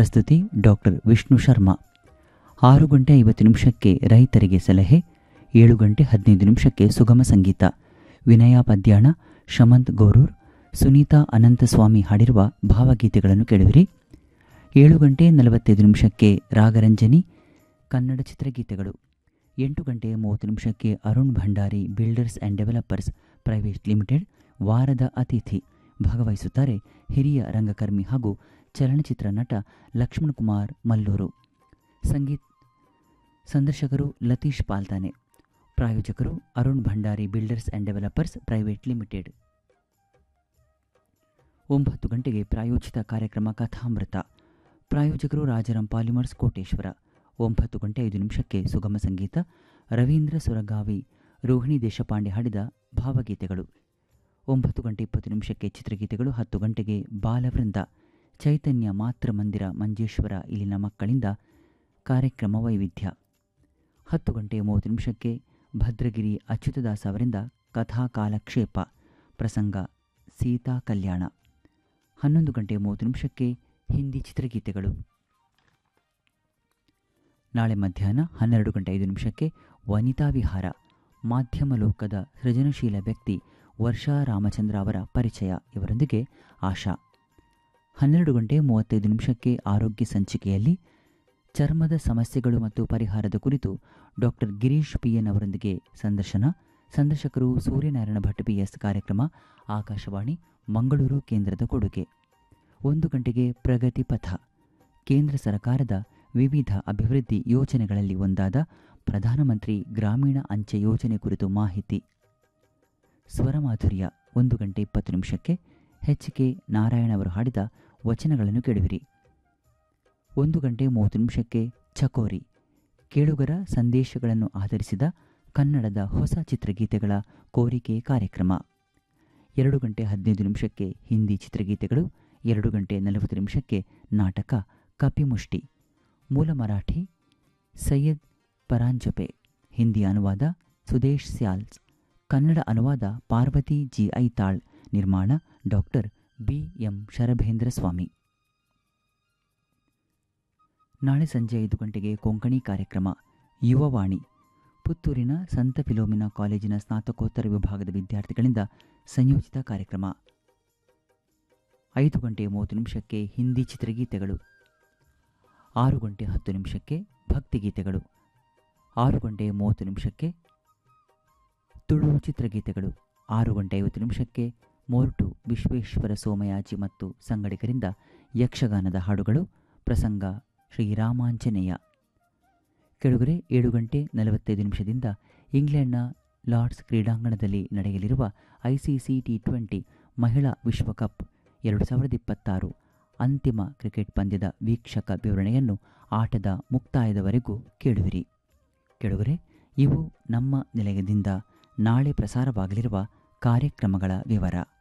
ಪ್ರಸ್ತುತಿ ಡಾಕ್ಟರ್ ವಿಷ್ಣು ಶರ್ಮಾ ಆರು ಗಂಟೆ ಐವತ್ತು ನಿಮಿಷಕ್ಕೆ ರೈತರಿಗೆ ಸಲಹೆ ಏಳು ಗಂಟೆ ಹದಿನೈದು ನಿಮಿಷಕ್ಕೆ ಸುಗಮ ಸಂಗೀತ ವಿನಯ ಪದ್ಯಾಣ ಶಮಂತ್ ಗೌರೂರ್ ಸುನೀತಾ ಅನಂತಸ್ವಾಮಿ ಹಾಡಿರುವ ಭಾವಗೀತೆಗಳನ್ನು ಕೇಳುವಿರಿ ಏಳು ಗಂಟೆ ನಲವತ್ತೈದು ನಿಮಿಷಕ್ಕೆ ರಾಗರಂಜನಿ ಕನ್ನಡ ಚಿತ್ರಗೀತೆಗಳು ಎಂಟು ಗಂಟೆ ಮೂವತ್ತು ನಿಮಿಷಕ್ಕೆ Arun Bhandari builders and developers private limited ವಾರದ ಅತಿಥಿ ಭಾಗವಹಿಸುತ್ತಾರೆ ಹಿರಿಯ ರಂಗಕರ್ಮಿ ಹಾಗೂ ಚಲನಚಿತ್ರ ನಟ ಲಕ್ಷ್ಮಣ್ ಕುಮಾರ್ ಮಲ್ಲೂರು ಸಂಗೀತ್ ಸಂದರ್ಶಕರು ಲತೀಶ್ ಪಾಲ್ತಾನೆ ಪ್ರಾಯೋಜಕರು Arun Bhandari builders and developers private limited ಒಂಬತ್ತು ಗಂಟೆಗೆ ಪ್ರಾಯೋಜಿತ ಕಾರ್ಯಕ್ರಮ ಕಥಾಮೃತ ಪ್ರಾಯೋಜಕರು ರಾಜಾರಾಮ್ ಪಾಲಿಮರ್ಸ್ ಕೋಟೇಶ್ವರ ಒಂಬತ್ತು ಗಂಟೆ ಐದು ನಿಮಿಷಕ್ಕೆ ಸುಗಮ ಸಂಗೀತ ರವೀಂದ್ರ ಸುರಗಾವಿ ರೋಹಿಣಿ ದೇಶಪಾಂಡೆ ಹಾಡಿದ ಭಾವಗೀತೆಗಳು ಒಂಬತ್ತು ಗಂಟೆ ಇಪ್ಪತ್ತು ನಿಮಿಷಕ್ಕೆ ಚಿತ್ರಗೀತೆಗಳು ಹತ್ತು ಗಂಟೆಗೆ ಬಾಲವೃಂದ ಚೈತನ್ಯ ಮಾತೃ ಮಂದಿರ ಮಂಜೇಶ್ವರ ಇಲ್ಲಿನ ಮಕ್ಕಳಿಂದ ಕಾರ್ಯಕ್ರಮ ವೈವಿಧ್ಯ ಹತ್ತು ಗಂಟೆ ಮೂವತ್ತು ನಿಮಿಷಕ್ಕೆ ಭದ್ರಗಿರಿ ಅಚ್ಯುತದಾಸ್ ಅವರಿಂದ ಕಥಾ ಕಾಲಕ್ಷೇಪ ಪ್ರಸಂಗ ಸೀತಾ ಕಲ್ಯಾಣ ಹನ್ನೊಂದು ಗಂಟೆ ಮೂವತ್ತು ನಿಮಿಷಕ್ಕೆ ಹಿಂದಿ ಚಿತ್ರಗೀತೆಗಳು ನಾಳೆ ಮಧ್ಯಾಹ್ನ ಹನ್ನೆರಡು ಗಂಟೆ ಐದು ನಿಮಿಷಕ್ಕೆ ವನಿತಾ ವಿಹಾರ ಮಾಧ್ಯಮ ಲೋಕದ ಸೃಜನಶೀಲ ವ್ಯಕ್ತಿ ವರ್ಷಾ ರಾಮಚಂದ್ರ ಅವರ ಪರಿಚಯ ಇವರೊಂದಿಗೆ ಆಶಾ ಹನ್ನೆರಡು ಗಂಟೆ ಮೂವತ್ತೈದು ನಿಮಿಷಕ್ಕೆ ಆರೋಗ್ಯ ಸಂಚಿಕೆಯಲ್ಲಿ ಚರ್ಮದ ಸಮಸ್ಯೆಗಳು ಮತ್ತು ಪರಿಹಾರದ ಕುರಿತು ಡಾಕ್ಟರ್ ಗಿರೀಶ್ ಪಿಎನ್ ಅವರೊಂದಿಗೆ ಸಂದರ್ಶನ ಸಂದರ್ಶಕರು ಸೂರ್ಯನಾರಾಯಣ ಭಟ್ ಪಿಎಸ್ ಕಾರ್ಯಕ್ರಮ ಆಕಾಶವಾಣಿ ಮಂಗಳೂರು ಕೇಂದ್ರದ ಕೊಡುಗೆ ಒಂದು ಗಂಟೆಗೆ ಪ್ರಗತಿ ಪಥ ಕೇಂದ್ರ ಸರ್ಕಾರದ ವಿವಿಧ ಅಭಿವೃದ್ಧಿ ಯೋಜನೆಗಳಲ್ಲಿ ಒಂದಾದ ಪ್ರಧಾನಮಂತ್ರಿ ಗ್ರಾಮೀಣ ಅಂಚೆ ಯೋಜನೆ ಕುರಿತು ಮಾಹಿತಿ ಸ್ವರಮಾಧುರ್ಯ ಒಂದು ಗಂಟೆ ಇಪ್ಪತ್ತು ನಿಮಿಷಕ್ಕೆ ಎಚ್ ಕೆ ನಾರಾಯಣ ಅವರು ಹಾಡಿದ ವಚನಗಳನ್ನು ಕೇಳುವಿರಿ ಒಂದು ಗಂಟೆ ಮೂವತ್ತು ನಿಮಿಷಕ್ಕೆ ಚಕೋರಿ ಕೇಳುಗರ ಸಂದೇಶಗಳನ್ನು ಆಧರಿಸಿದ ಕನ್ನಡದ ಹೊಸ ಚಿತ್ರಗೀತೆಗಳ ಕೋರಿಕೆ ಕಾರ್ಯಕ್ರಮ ಎರಡು ಗಂಟೆ ಹದಿನೈದು ನಿಮಿಷಕ್ಕೆ ಹಿಂದಿ ಚಿತ್ರಗೀತೆಗಳು ಎರಡು ಗಂಟೆ ನಲವತ್ತು ನಿಮಿಷಕ್ಕೆ ನಾಟಕ ಕಪಿಮುಷ್ಟಿ ಮೂಲ ಮರಾಠಿ ಸೈಯದ್ ಪರಾಂಜಪೆ ಹಿಂದಿ ಅನುವಾದ ಸುದೇಶ್ ಸ್ಯಾಲ್ಸ್ ಕನ್ನಡ ಅನುವಾದ ಪಾರ್ವತಿ ಜಿ ಐತಾಳ್ ನಿರ್ಮಾಣ doctor B M Sharabhendra Swamy ನಾಳೆ ಸಂಜೆ ಐದು ಗಂಟೆಗೆ ಕೊಂಕಣಿ ಕಾರ್ಯಕ್ರಮ ಯುವವಾಣಿ ಪುತ್ತೂರಿನ ಸಂತ ಫಿಲೋಮಿನಾ ಕಾಲೇಜಿನ ಸ್ನಾತಕೋತ್ತರ ವಿಭಾಗದ ವಿದ್ಯಾರ್ಥಿಗಳಿಂದ ಸಂಯೋಜಿತ ಕಾರ್ಯಕ್ರಮ ಐದು ಗಂಟೆ ಮೂವತ್ತು ನಿಮಿಷಕ್ಕೆ ಹಿಂದಿ ಚಿತ್ರಗೀತೆಗಳು ಆರು ಗಂಟೆ ಹತ್ತು ನಿಮಿಷಕ್ಕೆ ಭಕ್ತಿಗೀತೆಗಳು ಆರು ಗಂಟೆ ಮೂವತ್ತು ನಿಮಿಷಕ್ಕೆ ತುಳು ಚಿತ್ರಗೀತೆಗಳು ಆರು ಗಂಟೆ ಐವತ್ತು ನಿಮಿಷಕ್ಕೆ ಮೋರ್ಟು ವಿಶ್ವೇಶ್ವರ ಸೋಮಯಾಜಿ ಮತ್ತು ಸಂಗಡಿಗರಿಂದ ಯಕ್ಷಗಾನದ ಹಾಡುಗಳು ಪ್ರಸಂಗ ಶ್ರೀರಾಮಾಂಜನೇಯ ಕೆಳಗರೆ ಏಳು ಗಂಟೆ ನಲವತ್ತೈದು ನಿಮಿಷದಿಂದ ಇಂಗ್ಲೆಂಡ್ನ ಲಾರ್ಡ್ಸ್ ಕ್ರೀಡಾಂಗಣದಲ್ಲಿ ನಡೆಯಲಿರುವ ಐಸಿಸಿ ಟಿ ಟ್ವೆಂಟಿ ಮಹಿಳಾ ವಿಶ್ವಕಪ್ ಎರಡು ಸಾವಿರದ ಇಪ್ಪತ್ತಾರು ಅಂತಿಮ ಕ್ರಿಕೆಟ್ ಪಂದ್ಯದ ವೀಕ್ಷಕ ವಿವರಣೆಯನ್ನು ಆಟದ ಮುಕ್ತಾಯದವರೆಗೂ ಕೇಳುವಿರಿ ಕೆಳಗರೆ ಇವು ನಮ್ಮ ನಿಲಯದಿಂದ ನಾಳೆ ಪ್ರಸಾರವಾಗಲಿರುವ ಕಾರ್ಯಕ್ರಮಗಳ ವಿವರ